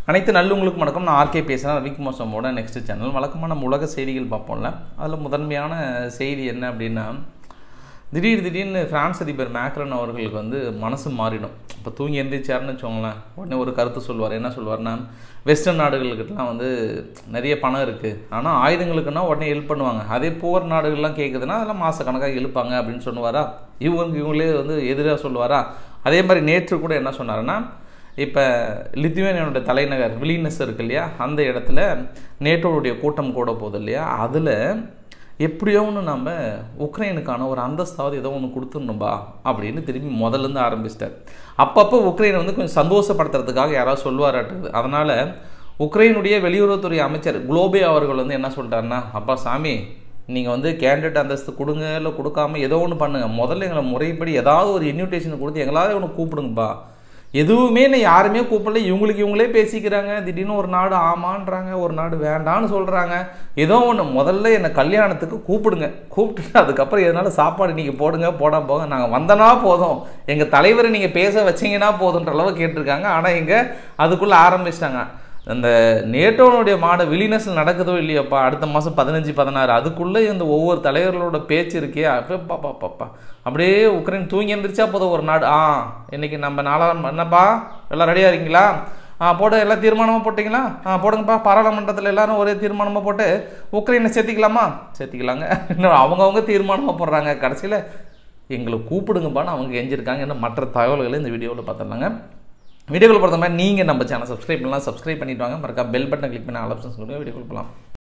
அனைத்து நல்லவங்களுக்கும் வணக்கம் நான் ஆர்கே பேசுகிறேன் ரவிக்குமார் சோமோட நெக்ஸ்ட் சேனல் வழக்கமாக நம்ம உலக செய்திகள் பார்ப்போம்ல அதில் முதன்மையான செய்தி என்ன அப்படின்னா திடீர் திடீர்னு பிரான்ஸ் அதிபர் மேக்ரன் அவர்களுக்கு வந்து மனசு மாறிடும் இப்போ தூங்கி எந்திரிச்சாருன்னு வச்சுக்கோங்களேன் உடனே ஒரு கருத்து சொல்லுவார் என்ன சொல்லுவார்னா வெஸ்டர்ன் நாடுகளுக்கிட்டலாம் வந்து நிறைய பணம் இருக்குது ஆனால் ஆயுதங்களுக்குன்னா உடனே ஹெல்ப் பண்ணுவாங்க அதே போர் நாடுகள்லாம் கேட்குதுன்னா அதெல்லாம் மாதக்கணக்காக இழுப்பாங்க அப்படின்னு சொல்லுவாரா இவங்க இவங்களே வந்து எதிராக சொல்லுவாரா அதே மாதிரி நேற்று கூட என்ன சொன்னாருன்னா இப்போ லித்துவேனியனோட தலைநகர் வில்லினஸ் இருக்கு இல்லையா அந்த இடத்துல நேட்டோவுடைய கூட்டம் கூட போகுது இல்லையா அதில் எப்படியோ ஒன்று நம்ம உக்ரைனுக்கான ஒரு அந்தஸ்தாவது ஏதோ ஒன்று கொடுத்துடணும்பா அப்படின்னு திரும்பி முதல்லேருந்து ஆரம்பிச்சிட்டார் அப்பப்போ உக்ரைனை வந்து கொஞ்சம் சந்தோஷப்படுத்துறதுக்காக யாராவது சொல்லுவாராட்டுது அதனால் உக்ரைனுடைய வெளியுறவுத்துறை அமைச்சர் குளோபே அவர்கள் வந்து என்ன சொல்லிட்டாருன்னா அப்பா சாமி நீங்கள் வந்து கேண்டிடேட் அந்தஸ்து கொடுங்க இல்லை கொடுக்காம ஏதோ ஒன்று பண்ணுங்கள் முதல்ல எங்களை முறைப்படி ஏதாவது ஒரு இன்விடேஷன் கொடுத்து எங்களாவது ஒன்று கூப்பிடுங்கப்பா எதுவுமே நான் யாருமே கூப்பிடல இவங்களுக்கு இவங்களே பேசிக்கிறாங்க திடீர்னு ஒரு நாடு ஆமான்றாங்க ஒரு நாடு வேண்டான்னு சொல்கிறாங்க ஏதோ ஒன்று முதல்ல என்னை கல்யாணத்துக்கு கூப்பிடுங்க கூப்பிட்டுட்டு அதுக்கப்புறம் எதனால சாப்பாடு நீங்கள் போடுங்க போடாம போக நாங்கள் வந்தனா போதும் எங்கள் தலைவரை நீங்கள் பேச வச்சிங்கன்னா போதுன்ற அளவு கேட்டிருக்காங்க ஆனால் இங்கே அதுக்குள்ளே ஆரம்பிச்சிட்டாங்க அந்த நேட்டோனுடைய மாட விலினஸ் நடக்குதோ இல்லையோப்பா அடுத்த மாதம் பதினஞ்சு பதினாறு அதுக்குள்ளே இந்த ஒவ்வொரு தலைவர்களோட பேச்சு இருக்கே அப்பா பாப்பா அப்படியே உக்ரைன் தூங்கி எந்திரிச்சா போதும் ஒரு நாடு ஆ இன்னைக்கு நம்ம நாலாம் என்னப்பா எல்லாம் ரெடியாக இருக்கீங்களா ஆ போட எல்லாம் தீர்மானமாக போட்டிங்களா ஆ போடுங்கப்பா பாராளுமன்றத்தில் எல்லாரும் ஒரே தீர்மானமாக போட்டு உக்ரைனை சேர்த்திக்கலாமா சேர்த்திக்கலாங்க இன்னும் அவங்கவுங்க தீர்மானமாக போடுறாங்க கடைசியில் எங்களை கூப்பிடுங்கப்பான்னு அவங்க எஞ்சிருக்காங்க இன்னும் மற்ற தகவல்களை இந்த வீடியோவில் பார்த்துடலாங்க வீடியோக்குள்ள பொறுத்த மாதிரி நீங்கள் நம்ம சேனல் சப்ஸ்கிரைப் பண்ணலாம் சப்ஸ்கிரைப் பண்ணிட்டு வாங்க மறக்கா பெல் பட்டன் கிளிக் பண்ணி ஆல் ஆப்ஷன்ஸ் கொடுங்க வீடியோக்குள்ள போகலாம்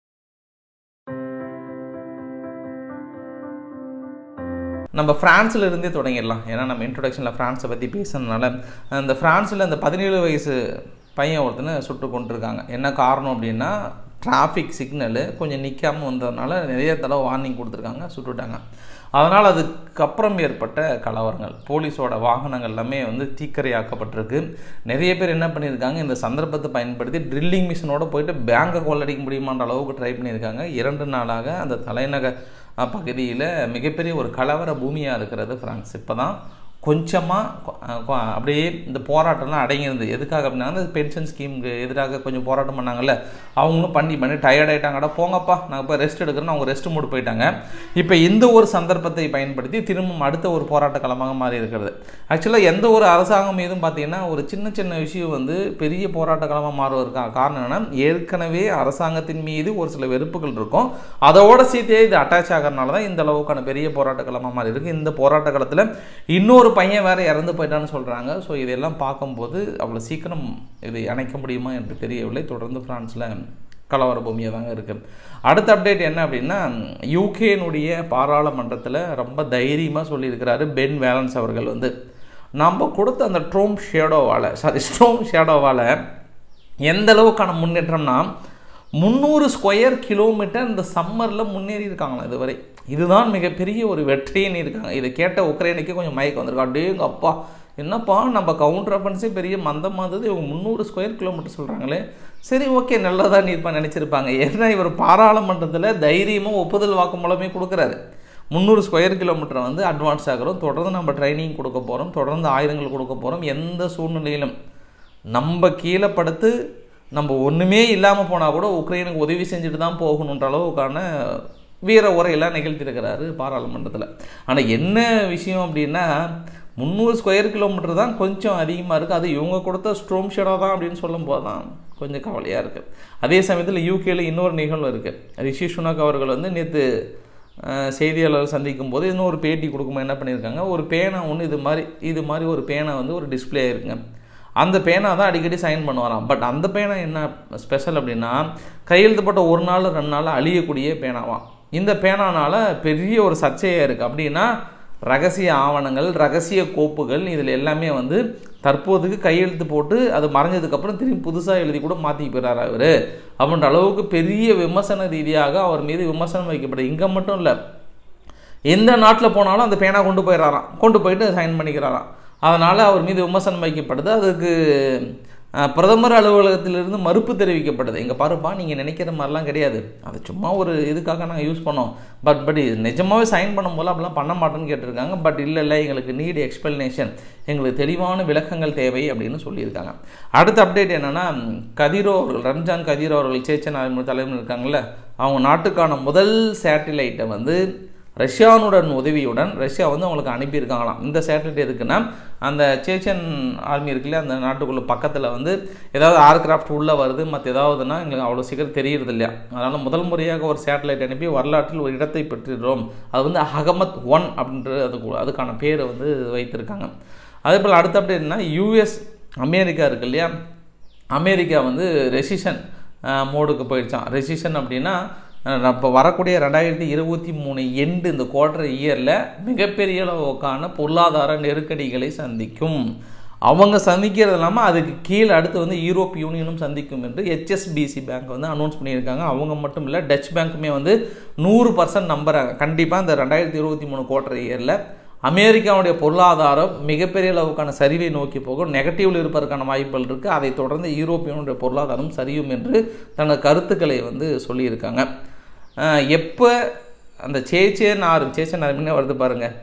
நம்ம ஃப்ரான்ஸில் இருந்தே தொடங்கிடலாம் ஏன்னா நம்ம இன்ட்ரொடக்ஷனில் ஃப்ரான்ஸை பற்றி பேசுனதுனால அந்த ஃப்ரான்ஸில் அந்த பதினேழு வயசு பையன் ஒருத்தனை சுட்டு கொண்டிருக்காங்க என்ன காரணம் அப்படின்னா டிராஃபிக் சிக்னலு கொஞ்சம் நிற்காமல் வந்ததுனால நிறைய தடவை வார்னிங் கொடுத்துருக்காங்க சுட்டுட்டாங்க அதனால் அதுக்கப்புறம் ஏற்பட்ட கலவரங்கள் போலீஸோட வாகனங்கள் எல்லாமே வந்து தீக்கரையாக்கப்பட்டிருக்கு நிறைய பேர் என்ன பண்ணியிருக்காங்க இந்த சந்தர்ப்பத்தை பயன்படுத்தி ட்ரில்லிங் மிஷினோட போயிட்டு பேங்கை கொள்ளடிக்க முடியுமான்ற அளவுக்கு ட்ரை பண்ணியிருக்காங்க இரண்டு நாளாக அந்த தலைநகர் பகுதியில் மிகப்பெரிய ஒரு கலவர பூமியாக இருக்கிறது ஃப்ரான்ஸ் இப்போ தான் கொஞ்சமாக அப்படியே இந்த போராட்டம்லாம் அடங்கியிருந்தது எதுக்காக அப்படின்னா இந்த பென்ஷன் ஸ்கீமுக்கு எதிராக கொஞ்சம் போராட்டம் பண்ணாங்கல்ல அவங்களும் பண்ணி பண்ணி டயர்ட் ஆகிட்டாங்கடா போங்கப்பா நாங்கள் இப்போ ரெஸ்ட் எடுக்கிறோன்னு அவங்க ரெஸ்ட் மூடு போயிட்டாங்க இப்போ இந்த ஒரு சந்தர்ப்பத்தை பயன்படுத்தி திரும்பவும் அடுத்த ஒரு போராட்ட களமாக மாறி இருக்கிறது ஆக்சுவலாக எந்த ஒரு அரசாங்கம் மீதும் பார்த்தீங்கன்னா ஒரு சின்ன சின்ன விஷயம் வந்து பெரிய போராட்ட களமாக மாறுவதற்கான காரணம் என்னன்னா ஏற்கனவே அரசாங்கத்தின் மீது ஒரு சில வெறுப்புகள் இருக்கும் அதோட சேர்த்தே இது அட்டாச் ஆகிறதுனால தான் இந்த அளவுக்கான பெரிய போராட்ட களமாக மாறி இருக்குது இந்த போராட்ட காலத்தில் இன்னொரு பையன் வேறு இறந்து போயிட்டான்னு சொல்கிறாங்க ஸோ இதெல்லாம் பார்க்கும்போது அவ்வளோ சீக்கிரம் இது இணைக்க முடியுமா என்று தெரியவில்லை தொடர்ந்து ஃப்ரான்ஸில் கலவர பூமியாக தாங்க இருக்குது அடுத்த அப்டேட் என்ன அப்படின்னா யூகேனுடைய பாராளுமன்றத்தில் ரொம்ப தைரியமாக சொல்லியிருக்கிறாரு பென் வேலன்ஸ் அவர்கள் வந்து நம்ம கொடுத்த அந்த ட்ரோம் ஷேடோவால் சாரி ஸ்ட்ரோம் ஷேடோவால் எந்த அளவுக்கான முன்னேற்றம்னா முந்நூறு ஸ்கொயர் கிலோமீட்டர் இந்த சம்மரில் முன்னேறி இருக்காங்களாம் இதுவரை இதுதான் மிகப்பெரிய ஒரு வெற்றின்னு இருக்காங்க இதை கேட்ட உக்ரைனுக்கு கொஞ்சம் மயக்கம் வந்திருக்கா அப்படியே எங்கள் அப்பா என்னப்பா நம்ம கவுண்டர் அஃபன்ஸே பெரிய மந்தமாக இருந்தது இவங்க முந்நூறு ஸ்கொயர் கிலோமீட்டர் சொல்கிறாங்களே சரி ஓகே நல்லதாக நீர்ப்பா நினச்சிருப்பாங்க ஏன்னா இவர் பாராளுமன்றத்தில் தைரியமாக ஒப்புதல் வாக்கு மூலமே கொடுக்குறாரு முந்நூறு ஸ்கொயர் கிலோமீட்டர் வந்து அட்வான்ஸ் ஆகிறோம் தொடர்ந்து நம்ம ட்ரைனிங் கொடுக்க போகிறோம் தொடர்ந்து ஆயுதங்கள் கொடுக்க போகிறோம் எந்த சூழ்நிலையிலும் நம்ம கீழே படுத்து நம்ம ஒன்றுமே இல்லாமல் போனால் கூட உக்ரைனுக்கு உதவி செஞ்சுட்டு தான் போகணுன்ற அளவுக்கான வீர உரையெல்லாம் நிகழ்த்தியிருக்கிறாரு பாராளுமன்றத்தில் ஆனால் என்ன விஷயம் அப்படின்னா முந்நூறு ஸ்கொயர் கிலோமீட்டர் தான் கொஞ்சம் அதிகமாக இருக்குது அது இவங்க கொடுத்த ஸ்ட்ரோம் ஷேடோ தான் அப்படின்னு சொல்லும் போது தான் கொஞ்சம் கவலையாக இருக்குது அதே சமயத்தில் யூகேல இன்னொரு நிகழ்வு இருக்குது ரிஷி சுனக் அவர்கள் வந்து நேற்று செய்தியாளர் சந்திக்கும் போது இன்னொரு பேட்டி கொடுக்கும்போது என்ன பண்ணியிருக்காங்க ஒரு பேனா ஒன்று இது மாதிரி இது மாதிரி ஒரு பேனா வந்து ஒரு டிஸ்பிளே ஆயிருக்குங்க அந்த பேனா தான் அடிக்கடி சைன் பண்ணுவாராம் பட் அந்த பேனா என்ன ஸ்பெஷல் அப்படின்னா கையெழுத்துப்பட்ட ஒரு நாள் ரெண்டு நாள் அழியக்கூடிய பேனாவாம் இந்த பேனானால் பெரிய ஒரு சர்ச்சையாக இருக்குது அப்படின்னா ரகசிய ஆவணங்கள் ரகசிய கோப்புகள் இதில் எல்லாமே வந்து தற்போதுக்கு கையெழுத்து போட்டு அது மறைஞ்சதுக்கப்புறம் திரும்பி புதுசாக எழுதி கூட மாற்றி போயிறாரு அவர் அப்படின்ற அளவுக்கு பெரிய விமர்சன ரீதியாக அவர் மீது விமர்சனம் வைக்கப்படுது இங்கே மட்டும் இல்லை எந்த நாட்டில் போனாலும் அந்த பேனா கொண்டு போயிடறாராம் கொண்டு போயிட்டு சைன் பண்ணிக்கிறாராம் அதனால் அவர் மீது விமர்சனம் வைக்கப்படுது அதுக்கு அஹ், பிரதமர் அலுவலகத்திலிருந்து மறுப்பு தெரிவிக்கப்பட்டது எங்கள் பாருப்பா நீங்கள் நினைக்கிற மாதிரிலாம் கிடையாது அது சும்மா ஒரு இதுக்காக நாங்கள் யூஸ் பண்ணோம் பட் பட் நிஜமாவே சைன் பண்ணும்போது அப்படிலாம் பண்ண மாட்டோம்னு கேட்டிருக்காங்க பட் இல்லை இல்லை எங்களுக்கு நீட் எக்ஸ்பிளனேஷன் எங்களுக்கு தெளிவான விளக்கங்கள் தேவை அப்படின்னு சொல்லியிருக்காங்க அடுத்த அப்டேட் என்னென்னா கதிரோ அவர்கள் ரம்ஜான் கதிரோ அவர்கள் சேச்சன் ஆர்மி தலைவர் இருக்காங்கல்ல அவங்க நாட்டுக்கான முதல் சேட்டிலைட்டை வந்து ரஷ்யானுடன் உதவியுடன் ரஷ்யா வந்து அவங்களுக்கு அனுப்பியிருக்காங்களாம் இந்த சேட்டலைட் எதுக்குன்னா அந்த சேச்சன் ஆர்மி இருக்குல்ல அந்த நாட்டுக்குள்ள பக்கத்தில் வந்து ஏதாவது ஏர்கிராஃப்ட் உள்ளே வருது மற்ற ஏதாவதுன்னா எங்களுக்கு அவ்வளோ சீக்கிரம் தெரியறது இல்லையா அதனால் முதல் முறையாக ஒரு சேட்டலைட் அனுப்பி வரலாற்றில் ஒரு இடத்தை பெற்றிடுறோம் அது வந்து அகமத் ஒன் அப்படின்ற அதுக்கு அதுக்கான பேரை வந்து வைத்திருக்காங்க அதே போல் அடுத்த அப்டேட்னா யூஎஸ் அமெரிக்கா இருக்கு இல்லையா அமெரிக்கா வந்து ரெசிஷன் மோடுக்கு போயிடுச்சான் ரெசிஷன் அப்படின்னா இப்போ வரக்கூடிய ரெண்டாயிரத்தி இருபத்தி மூணு எண்டு இந்த குவார்டர் இயரில் மிகப்பெரிய அளவுக்கான பொருளாதார நெருக்கடிகளை சந்திக்கும் அவங்க சந்திக்கிறது இல்லாமல் அதுக்கு கீழே அடுத்து வந்து யூரோப் யூனியனும் சந்திக்கும் என்று ஹெச்எஸ்பிசி பேங்க் வந்து அனௌன்ஸ் பண்ணியிருக்காங்க அவங்க மட்டும் இல்லை டச் பேங்க்குமே வந்து நூறு பர்சன்ட் நம்புறாங்க கண்டிப்பாக இந்த ரெண்டாயிரத்தி இருபத்தி மூணு குவார்டர் இயரில் அமெரிக்காவுடைய பொருளாதாரம் மிகப்பெரிய அளவுக்கான சரிவை நோக்கி போகும் நெகட்டிவில் இருப்பதற்கான வாய்ப்புகள் இருக்குது அதைத் தொடர்ந்து யூரோப்பியனுடைய பொருளாதாரம் சரியும் என்று தனது கருத்துக்களை வந்து சொல்லியிருக்காங்க எப்போ அந்த சேச்சேன்னு ஆறு சேச்சன் ஆர்மினே வருது பாருங்கள்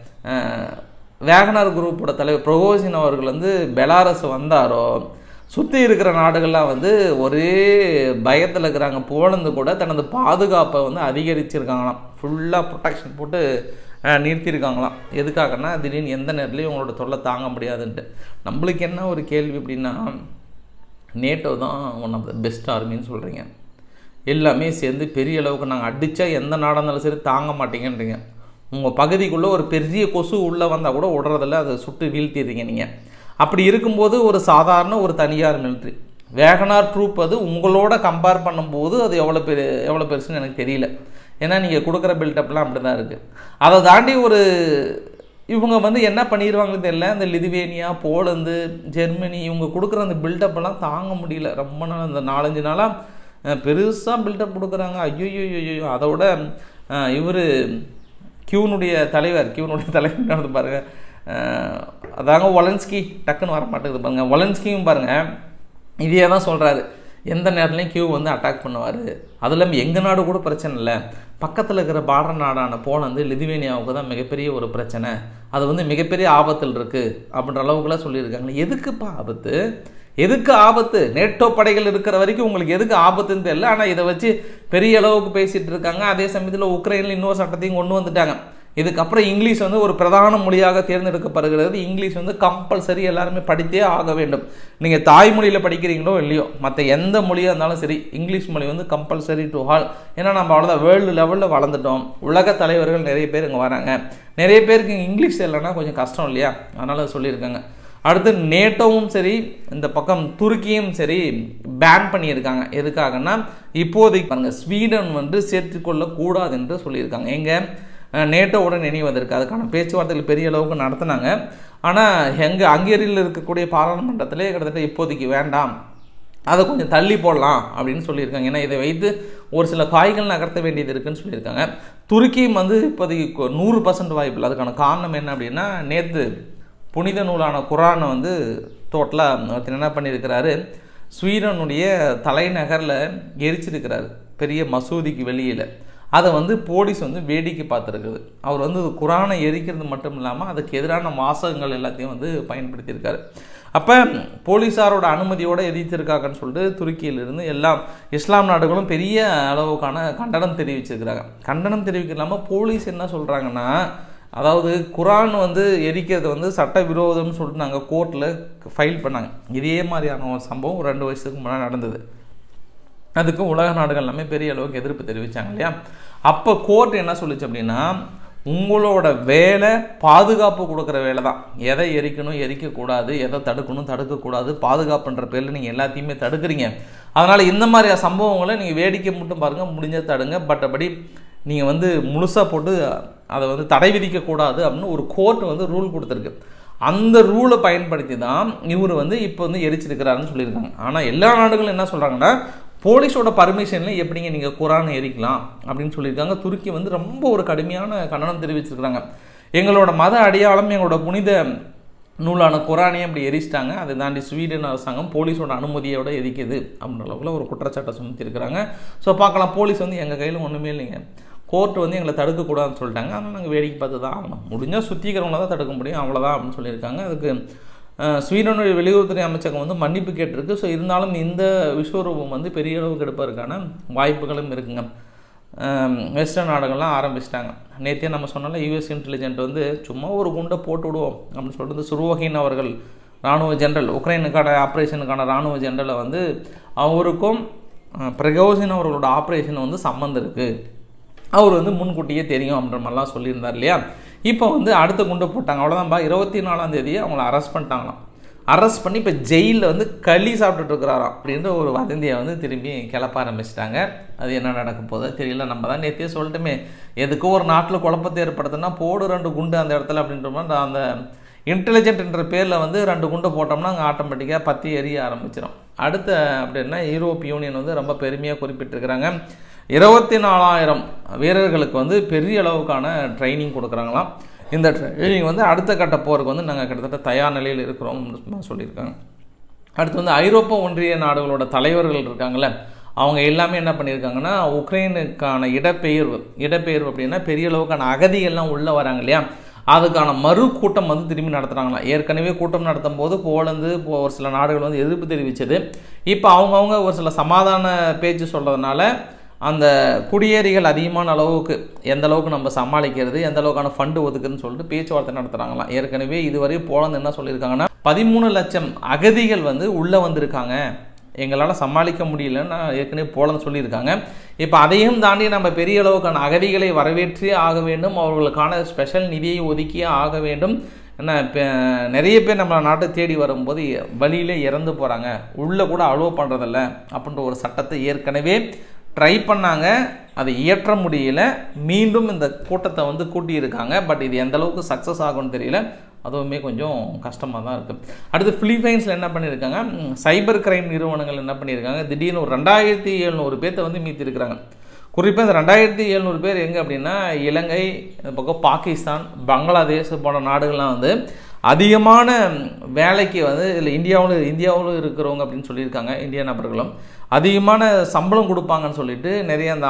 வேகனார் குரூப்போட தலைவர் பிரகோசின் அவர்கள் வந்து பெலாரஸ் வந்தாரோ சுற்றி இருக்கிற நாடுகள்லாம் வந்து ஒரே பயத்தில் இருக்கிறாங்க போலந்து கூட தனது பாதுகாப்பை வந்து அதிகரிச்சிருக்காங்களாம் ஃபுல்லாக ப்ரொடெக்ஷன் போட்டு அஹ், நிறுத்தியிருக்காங்களாம் எதுக்காகன்னா திடீர்னு எந்த நேரத்துலையும் உங்களோட தொல்லை தாங்க முடியாதுன்ட்டு நம்மளுக்கு என்ன ஒரு கேள்வி அப்படின்னா நேட்டோ தான் ஒன் ஆஃப் த பெஸ்ட் ஆர்மின்னு சொல்கிறீங்க எல்லாமே சேர்ந்து பெரிய அளவுக்கு நாங்கள் அடித்தா எந்த நாடாக இருந்தாலும் சரி தாங்க மாட்டீங்கன்றீங்க உங்கள் பகுதிக்குள்ளே ஒரு பெரிய கொசு உள்ளே வந்தால் கூட விடுறதில்ல அதை சுட்டு வீழ்த்திடுறீங்க நீங்கள் அப்படி இருக்கும்போது ஒரு சாதாரண ஒரு தனியார் மிலிட்ரி வேகனார் ட்ரூப் அது உங்களோட கம்பேர் பண்ணும்போது அது எவ்வளோ பெரு எவ்வளோ பெருசுன்னு எனக்கு தெரியல ஏன்னா நீங்கள் கொடுக்குற பில்டப்லாம் அப்படி தான் இருக்குது அதை தாண்டி ஒரு இவங்க வந்து என்ன பண்ணிடுவாங்கன்னு தெரியல இந்த லிதுவேனியா போலந்து ஜெர்மனி இவங்க கொடுக்குற அந்த பில்டப்லாம் தாங்க முடியல ரொம்ப நாள் இந்த நாலஞ்சு நாளாக பெருசாக பில்டப் கொடுக்குறாங்க ஐயோ ஐயோ அதோட இவர் கியூனுடைய தலைவர் கியூனுடைய தலைவர் நடந்து பாருங்க அஹ், அதாங்க ஒலன்ஸ்கி டக்குன்னு வர மாட்டேங்குது பாருங்க ஒலன்ஸ்கியும் பாருங்க இதே தான் சொல்கிறாரு எந்த நேரத்துலையும் கியூ வந்து அட்டாக் பண்ணுவார் அது இல்லாமல் எங்கள் நாடு கூட பிரச்சனை இல்லை பக்கத்தில் இருக்கிற பார்டர் நாடான போலந்து லிதுவேனியாவுக்கு தான் மிகப்பெரிய ஒரு பிரச்சனை அது வந்து மிகப்பெரிய ஆபத்தில் இருக்குது அப்படின்ற அளவுக்குலாம் சொல்லியிருக்காங்க எதுக்குப்பா ஆபத்து எதுக்கு ஆபத்து நேட்டோ படைகள் இருக்கிற வரைக்கும் உங்களுக்கு எதுக்கு ஆபத்துன்னு தெரியல ஆனால் இதை வச்சு பெரிய அளவுக்கு பேசிகிட்டு இருக்காங்க அதே சமயத்தில் உக்ரைனில் இன்னொரு சட்டத்தையும் கொண்டு வந்துட்டாங்க இதுக்கப்புறம் இங்கிலீஷ் வந்து ஒரு பிரதான மொழியாக தேர்ந்தெடுக்கப்படுகிறது இங்கிலீஷ் வந்து கம்பல்சரி எல்லாருமே படித்தே ஆக வேண்டும் நீங்கள் தாய்மொழியில் படிக்கிறீங்களோ இல்லையோ மற்ற எந்த மொழியாக இருந்தாலும் சரி இங்கிலீஷ் மொழி வந்து கம்பல்சரி டு ஹால் ஏன்னா நம்ம அவ்வளோதான் வேர்ல்டு லெவலில் வளர்ந்துட்டோம் உலக தலைவர்கள் நிறைய பேர் இங்கே வராங்க நிறைய பேருக்கு இங்கே இங்கிலீஷ் இல்லைன்னா கொஞ்சம் கஷ்டம் இல்லையா அதனால் சொல்லியிருக்காங்க அடுத்து நேட்டோவும் சரி இந்த பக்கம் துருக்கியும் சரி பேன் பண்ணியிருக்காங்க எதுக்காகன்னா இப்போதைக்கு பாருங்க ஸ்வீடன் வந்து சேர்த்துக்கொள்ளக்கூடாது என்று சொல்லியிருக்காங்க எங்க அஹ், நேட்டோவுடன் இணைவதற்கு அதுக்கான பேச்சுவார்த்தைகள் பெரிய அளவுக்கு நடத்தினாங்க ஆனால் எங்கே ஹங்கேரியில் இருக்கக்கூடிய பாராளுமன்றத்திலே கிட்டத்தட்ட இப்போதைக்கு வேண்டாம் அதை கொஞ்சம் தள்ளி போடலாம் அப்படின்னு சொல்லியிருக்காங்க ஏன்னா இதை வைத்து ஒரு சில காய்கள் நகர்த்த வேண்டியது இருக்குன்னு சொல்லியிருக்காங்க துருக்கியும் வந்து இப்போதைக்கு கொ- நூறு பர்சன்ட் வாய்ப்பு இல்லை அதுக்கான காரணம் என்ன அப்படின்னா நேற்று புனித நூலான குரானை வந்து டோட்டலாக என்ன பண்ணியிருக்கிறாரு ஸ்வீடனுடைய தலைநகரில் எரிச்சிருக்கிறாரு பெரிய மசூதிக்கு வெளியில் அதை வந்து போலீஸ் வந்து வேடிக்கை பார்த்துருக்குது அவர் வந்து குரானை எரிக்கிறது மட்டும் இல்லாமல் அதுக்கு எதிரான வாசகங்கள் எல்லாத்தையும் வந்து பயன்படுத்தியிருக்காரு அப்போ போலீஸாரோட அனுமதியோடு எதிர்த்திருக்காங்கன்னு சொல்லிட்டு துருக்கியிலிருந்து எல்லாம் இஸ்லாம் நாடுகளும் பெரிய அளவுக்கான கண்டனம் தெரிவிச்சிருக்கிறாங்க கண்டனம் தெரிவிக்க இல்லாமல் போலீஸ் என்ன சொல்கிறாங்கன்னா அதாவது குரான் வந்து எரிக்கிறது வந்து சட்டவிரோதம்னு சொல்லிட்டு நாங்கள் கோர்ட்டில் ஃபைல் பண்ணாங்க இதே மாதிரியான ஒரு சம்பவம் ஒரு ரெண்டு வருஷத்துக்கு முன்னாடி நடந்தது அதுக்கு உலக நாடுகள் எல்லாமே பெரிய அளவுக்கு எதிர்ப்பு தெரிவித்தாங்க இல்லையா அப்போ கோர்ட் என்ன சொல்லுச்சு அப்படின்னா உங்களோட வேலை பாதுகாப்பு கொடுக்குற வேலை தான் எதை எரிக்கணும் எரிக்கக்கூடாது எதை தடுக்கணும் தடுக்கக்கூடாது பாதுகாப்புன்ற பேரில் நீங்கள் எல்லாத்தையுமே தடுக்கிறீங்க அதனால் இந்த மாதிரி சம்பவங்களை நீங்கள் வேடிக்கை மட்டும் பாருங்கள் முடிஞ்ச தடுங்க பட்டபடி நீங்கள் வந்து முழுசாக போட்டு அதை வந்து தடை விதிக்கக்கூடாது அப்படின்னு ஒரு கோர்ட் வந்து ரூல் கொடுத்துருக்கு அந்த ரூலை பயன்படுத்தி தான் இவர் வந்து இப்போ வந்து எரிச்சிருக்கிறாருன்னு சொல்லியிருக்காங்க ஆனால் எல்லா நாடுகளும் என்ன சொல்கிறாங்கன்னா போலீஸோட பர்மிஷனில் எப்படிங்க நீங்கள் குரானை எரிக்கலாம் அப்படின்னு சொல்லியிருக்காங்க துருக்கி வந்து ரொம்ப ஒரு கடுமையான கண்டனம் தெரிவிச்சிருக்கிறாங்க எங்களோட மத அடையாளம் எங்களோட புனித நூலான குரானையும் அப்படி எரிச்சிட்டாங்க அதை தாண்டி ஸ்வீடன் அரசாங்கம் போலீஸோட அனுமதியோட எரிக்குது அப்படின்ற அளவுக்குள்ள ஒரு குற்றச்சாட்டை சுமத்திருக்கிறாங்க ஸோ பார்க்கலாம் போலீஸ் வந்து எங்கள் கையில் ஒன்றுமே இல்லைங்க கோர்ட் வந்து எங்களை தடுக்கக்கூடாதுன்னு சொல்லிட்டாங்க ஆனால் நாங்கள் வேடிக்கை பார்த்து தான் ஆகணும் முடிஞ்சால் சுற்றிக்கிறவங்கள தான் தடுக்க முடியும் அவ்வளோதான் அப்படின்னு சொல்லியிருக்காங்க அதுக்கு ஸ்வீடனுடைய வெளியுறவுத்துறை அமைச்சகம் வந்து மன்னிப்பு கேட்டிருக்கு ஸோ இருந்தாலும் இந்த விஸ்வரூபம் வந்து பெரிய அளவுக்கு எடுப்பதற்கான வாய்ப்புகளும் இருக்குங்க வெஸ்டர்ன் நாடுகள்லாம் ஆரம்பிச்சிட்டாங்க நேற்றே நம்ம சொன்னால யூஎஸ் இன்டெலிஜென்ட் வந்து சும்மா ஒரு குண்டை போட்டு விடுவோம் அப்படின்னு சொல்லிட்டு சுருவகின் அவர்கள் இராணுவ ஜெனரல் உக்ரைனுக்கான ஆப்ரேஷனுக்கான இராணுவ ஜெனரலை வந்து அவருக்கும் பிரகோசின் அவர்களோட ஆப்ரேஷன் வந்து சம்மந்தம் இருக்குது அவர் வந்து முன்கூட்டியே தெரியும் அப்படின்ற மாதிரிலாம் சொல்லியிருந்தார் இல்லையா இப்போ வந்து அடுத்த குண்டு போட்டாங்க அவ்வளோதான்பா இருபத்தி நாலாம் தேதி அவங்கள அரெஸ்ட் பண்ணிட்டாங்களாம் அரெஸ்ட் பண்ணி இப்போ ஜெயிலில் வந்து களி சாப்பிட்டுட்டு இருக்கிறாராம் அப்படின்ற ஒரு வதந்தியை வந்து திரும்பி கிளப்ப ஆரம்பிச்சிட்டாங்க அது என்ன நடக்க போதோ தெரியல நம்ம தான் நேற்றே சொல்லிட்டுமே எதுக்கோ ஒரு நாட்டில் குழப்பத்தை ஏற்படுத்தினா போடு ரெண்டு குண்டு அந்த இடத்துல அப்படின்ற மாதிரி அந்த இன்டெலிஜென்ட்ன்ற பேரில் வந்து ரெண்டு குண்டு போட்டோம்னா அங்கே ஆட்டோமேட்டிக்காக பற்றி எரிய ஆரம்பிச்சிடும் அடுத்த அப்படின்னா யூரோப் யூனியன் வந்து ரொம்ப பெருமையாக குறிப்பிட்டிருக்கிறாங்க இருபத்தி நாலாயிரம் வீரர்களுக்கு வந்து பெரிய அளவுக்கான ட்ரைனிங் கொடுக்குறாங்களாம் இந்த ட்ரைனிங் வந்து அடுத்த கட்ட போருக்கு வந்து நாங்கள் கிட்டத்தட்ட தயார் நிலையில் இருக்கிறோம் சொல்லியிருக்காங்க அடுத்து வந்து ஐரோப்பா ஒன்றிய நாடுகளோட தலைவர்கள் இருக்காங்கள்ல அவங்க எல்லாமே என்ன பண்ணியிருக்காங்கன்னா உக்ரைனுக்கான இடப்பெயர்வு இடப்பெயர்வு அப்படின்னா பெரிய அளவுக்கான அகதிகள்லாம் உள்ளே வராங்க இல்லையா அதுக்கான மறு கூட்டம் வந்து திரும்பி நடத்துகிறாங்களாம் ஏற்கனவே கூட்டம் நடத்தும் போது போலந்து ஒரு சில நாடுகள் வந்து எதிர்ப்பு தெரிவித்தது இப்போ அவங்கவுங்க ஒரு சில சமாதான பேச்சு சொல்கிறதுனால அந்த குடியேறிகள் அதிகமான அளவுக்கு எந்த அளவுக்கு நம்ம சமாளிக்கிறது எந்த அளவுக்கான ஃபண்டு ஒதுக்குதுன்னு சொல்லிட்டு பேச்சுவார்த்தை நடத்துகிறாங்களாம் ஏற்கனவே இதுவரை போலந்து என்ன சொல்லியிருக்காங்கன்னா பதிமூணு லட்சம் அகதிகள் வந்து உள்ளே வந்திருக்காங்க எங்களால் சமாளிக்க முடியலன்னு ஏற்கனவே போலன்னு சொல்லியிருக்காங்க இப்போ அதையும் தாண்டி நம்ம பெரிய அளவுக்கான அகதிகளை வரவேற்றே ஆக வேண்டும் அவர்களுக்கான ஸ்பெஷல் நிதியை ஒதுக்கியே ஆக வேண்டும் என்ன இப்போ நிறைய பேர் நம்ம நாட்டை தேடி வரும்போது வழியிலே இறந்து போகிறாங்க உள்ளே கூட அலோவ் பண்ணுறதில்ல அப்படின்ற ஒரு சட்டத்தை ஏற்கனவே ட்ரை பண்ணாங்க அதை இயற்ற முடியல மீண்டும் இந்த கூட்டத்தை வந்து கூட்டியிருக்காங்க பட் இது எந்த அளவுக்கு சக்ஸஸ் ஆகும்னு தெரியல அதுவுமே கொஞ்சம் கஷ்டமாக தான் இருக்குது அடுத்து ஃபிலிப்பைன்ஸில் என்ன பண்ணியிருக்காங்க சைபர் கிரைம் நிறுவனங்கள் என்ன பண்ணியிருக்காங்க திடீர்னு ஒரு ரெண்டாயிரத்தி எழுநூறு பேர்த்த வந்து மீத்திருக்கிறாங்க குறிப்பாக இந்த ரெண்டாயிரத்தி எழுநூறு பேர் எங்கே அப்படின்னா இலங்கை இந்த பக்கம் பாகிஸ்தான் பங்களாதேஷ் போன்ற நாடுகள்லாம் வந்து அதிகமான வேலைக்கு வந்து இல்லை இந்தியாவில் இந்தியாவில் இருக்கிறவங்க அப்படின்னு சொல்லியிருக்காங்க இந்திய நபர்களும் அதிகமான சம்பளம் கொடுப்பாங்கன்னு சொல்லிட்டு நிறைய அந்த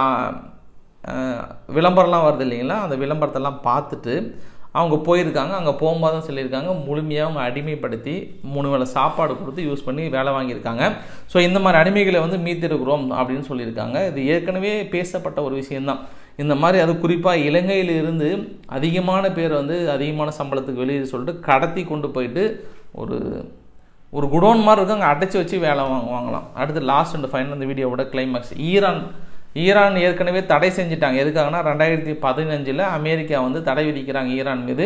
விளம்பரம்லாம் வருது இல்லைங்களா அந்த விளம்பரத்தெல்லாம் பார்த்துட்டு அவங்க போயிருக்காங்க அங்கே போகும்போது தான் சொல்லியிருக்காங்க முழுமையாக அவங்க அடிமைப்படுத்தி மூணு வேளை சாப்பாடு கொடுத்து யூஸ் பண்ணி வேலை வாங்கியிருக்காங்க ஸோ இந்த மாதிரி அடிமைகளை வந்து மீத்திருக்கிறோம் அப்படின்னு சொல்லியிருக்காங்க இது ஏற்கனவே பேசப்பட்ட ஒரு விஷயந்தான் இந்த மாதிரி அது குறிப்பாக இலங்கையில் இருந்து அதிகமான பேர் வந்து அதிகமான சம்பளத்துக்கு வெளியே சொல்லிட்டு கடத்தி கொண்டு போயிட்டு ஒரு ஒரு குடோன் மாதிரி இருக்கு அங்கே அடைச்சி வச்சு வேலை வாங்குவாங்களாம் அடுத்து லாஸ்ட் அண்ட் ஃபைனல் இந்த வீடியோவோட கிளைமேக்ஸ் ஈரான் ஈரான் ஏற்கனவே தடை செஞ்சுட்டாங்க எதுக்காகனா ரெண்டாயிரத்தி பதினஞ்சில் அமெரிக்கா வந்து தடை விதிக்கிறாங்க ஈரான் மீது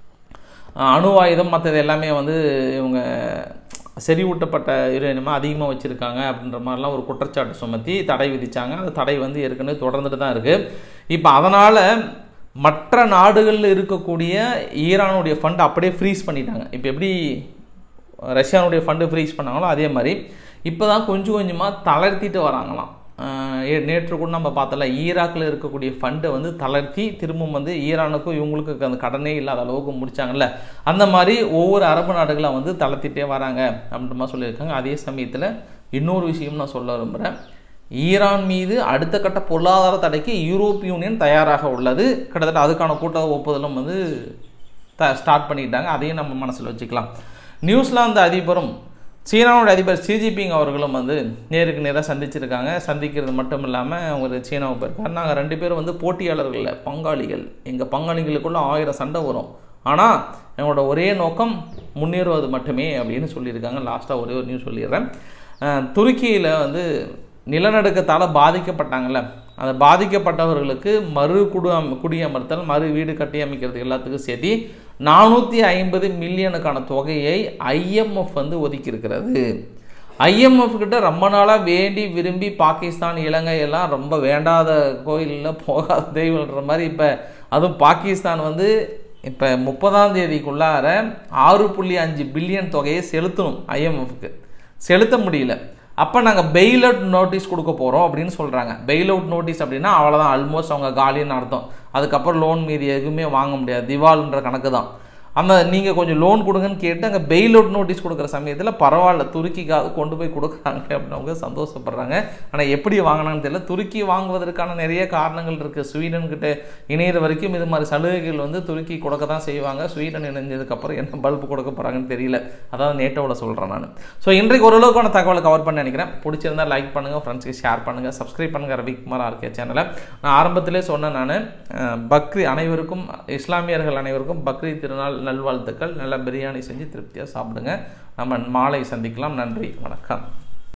அணு ஆயுதம் மற்றது எல்லாமே வந்து இவங்க செறிவூட்டப்பட்ட யுரேனியமாக அதிகமாக வச்சுருக்காங்க அப்படின்ற மாதிரிலாம் ஒரு குற்றச்சாட்டு சுமத்தி தடை விதித்தாங்க அந்த தடை வந்து ஏற்கனவே தொடர்ந்துட்டு தான் இருக்குது இப்போ அதனால் மற்ற நாடுகளில் இருக்கக்கூடிய ஈரானுடைய ஃபண்ட் அப்படியே ஃப்ரீஸ் பண்ணிட்டாங்க இப்போ எப்படி ரஷ்யானுடைய ஃபண்டு ஃப்ரீஸ் பண்ணாங்களோ அதே மாதிரி இப்போ தான் கொஞ்சம் கொஞ்சமாக தளர்த்திட்டு வராங்களாம் நேற்று கூட நம்ம பார்த்தல ஈராக்கில் இருக்கக்கூடிய ஃபண்டை வந்து தளர்த்தி திரும்பவும் வந்து ஈரானுக்கும் இவங்களுக்கு அந்த கடனே இல்லாத அளவுக்கு முடிச்சாங்கல்ல அந்த மாதிரி ஒவ்வொரு அரபு நாடுகளை வந்து தளர்த்திட்டே வராங்க அப்படின்ற மாதிரி சொல்லியிருக்காங்க அதே சமயத்தில் இன்னொரு விஷயம் நான் சொல்ல விரும்புகிறேன் ஈரான் மீது அடுத்த கட்ட பொருளாதார தடைக்கு யூரோப் யூனியன் தயாராக உள்ளது கிட்டத்தட்ட அதுக்கான கூட்ட ஒப்புதலும் வந்து த ஸ்டார்ட் பண்ணிட்டாங்க அதையும் நம்ம மனசில் வச்சுக்கலாம் நியூசிலாந்து அதிபரும் சீனாவோட அதிபர் ஷி ஜின்பிங் அவர்களும் வந்து நேருக்கு நேராக சந்திச்சிருக்காங்க சந்திக்கிறது மட்டும் இல்லாமல் அவங்க சீனாவை போயிருக்காரு நாங்கள் ரெண்டு பேரும் வந்து போட்டியாளர்கள் பங்காளிகள் எங்கள் பங்காளிகளுக்குள்ள ஆயிரம் சண்டை வரும் ஆனால் எங்களோட ஒரே நோக்கம் முன்னேறுவது மட்டுமே அப்படின்னு சொல்லியிருக்காங்க லாஸ்ட்டாக ஒரே ஒரு நியூஸ் சொல்லிடுறேன் துருக்கியில் வந்து நிலநடுக்கத்தால் பாதிக்கப்பட்டாங்கல்ல அந்த பாதிக்கப்பட்டவர்களுக்கு மறு குடு குடியமர்த்தல் மறு வீடு கட்டி அமைக்கிறது எல்லாத்துக்கும் சேர்த்து நானூற்றி ஐம்பது மில்லியனுக்கான தொகையை ஐஎம்எஃப் வந்து ஒதுக்கியிருக்கிறது ஐஎம்எஃப் கிட்ட ரொம்ப நாளாக வேண்டி விரும்பி பாகிஸ்தான் இலங்கை எல்லாம் ரொம்ப வேண்டாத கோயிலில் போகாத தெய்வம்ன்ற மாதிரி இப்போ அதுவும் பாகிஸ்தான் வந்து இப்போ முப்பதாம் தேதிக்குள்ளார ஆறு புள்ளி அஞ்சு பில்லியன் தொகையை செலுத்தணும் ஐஎம்எஃப்க்கு செலுத்த முடியல அப்போ நாங்கள் பெயில் அவுட் நோட்டீஸ் கொடுக்க போகிறோம் அப்படின்னு சொல்கிறாங்க பெயில் அவுட் நோட்டீஸ் அப்படின்னா அவ்வளோதான் ஆல்மோஸ்ட் அவங்க காலின்னு அர்த்தம் அதுக்கப்புறம் லோன் மீதி எதுவுமே வாங்க முடியாது திவால்ன்ற கணக்கு தான் அந்த நீங்கள் கொஞ்சம் லோன் கொடுங்கன்னு கேட்டு அங்கே பெயில் அவுட் நோட்டீஸ் கொடுக்குற சமயத்தில் பரவாயில்ல துருக்கிக்காவது கொண்டு போய் கொடுக்குறாங்க அப்படின்னு அவங்க சந்தோஷப்படுறாங்க ஆனால் எப்படி வாங்கினான்னு தெரியல துருக்கி வாங்குவதற்கான நிறைய காரணங்கள் இருக்குது ஸ்வீடன் கிட்ட இணையிற வரைக்கும் இது மாதிரி சலுகைகள் வந்து துருக்கி கொடுக்க தான் செய்வாங்க ஸ்வீடன் இணைஞ்சதுக்கப்புறம் என்ன பல்பு கொடுக்க போகிறாங்கன்னு தெரியல அதாவது நேட்டோவில் சொல்கிறேன் நான் ஸோ இன்றைக்கு ஓரளவுக்கான தகவலை கவர் பண்ண நினைக்கிறேன் பிடிச்சிருந்தா லைக் பண்ணுங்கள் ஃப்ரெண்ட்ஸ்க்கு ஷேர் பண்ணுங்கள் சப்ஸ்கிரைப் பண்ணுங்கள் ரவிக்குமார் ஆர்கே சேனலை நான் ஆரம்பத்திலே சொன்னேன் நான் பக்ரி அனைவருக்கும் இஸ்லாமியர்கள் அனைவருக்கும் பக்ரி திருநாள் நல்வாழ்த்துக்கள் நல்லா பிரியாணி செஞ்சு திருப்தியாக சாப்பிடுங்க நம்ம மாலை சந்திக்கலாம் நன்றி வணக்கம்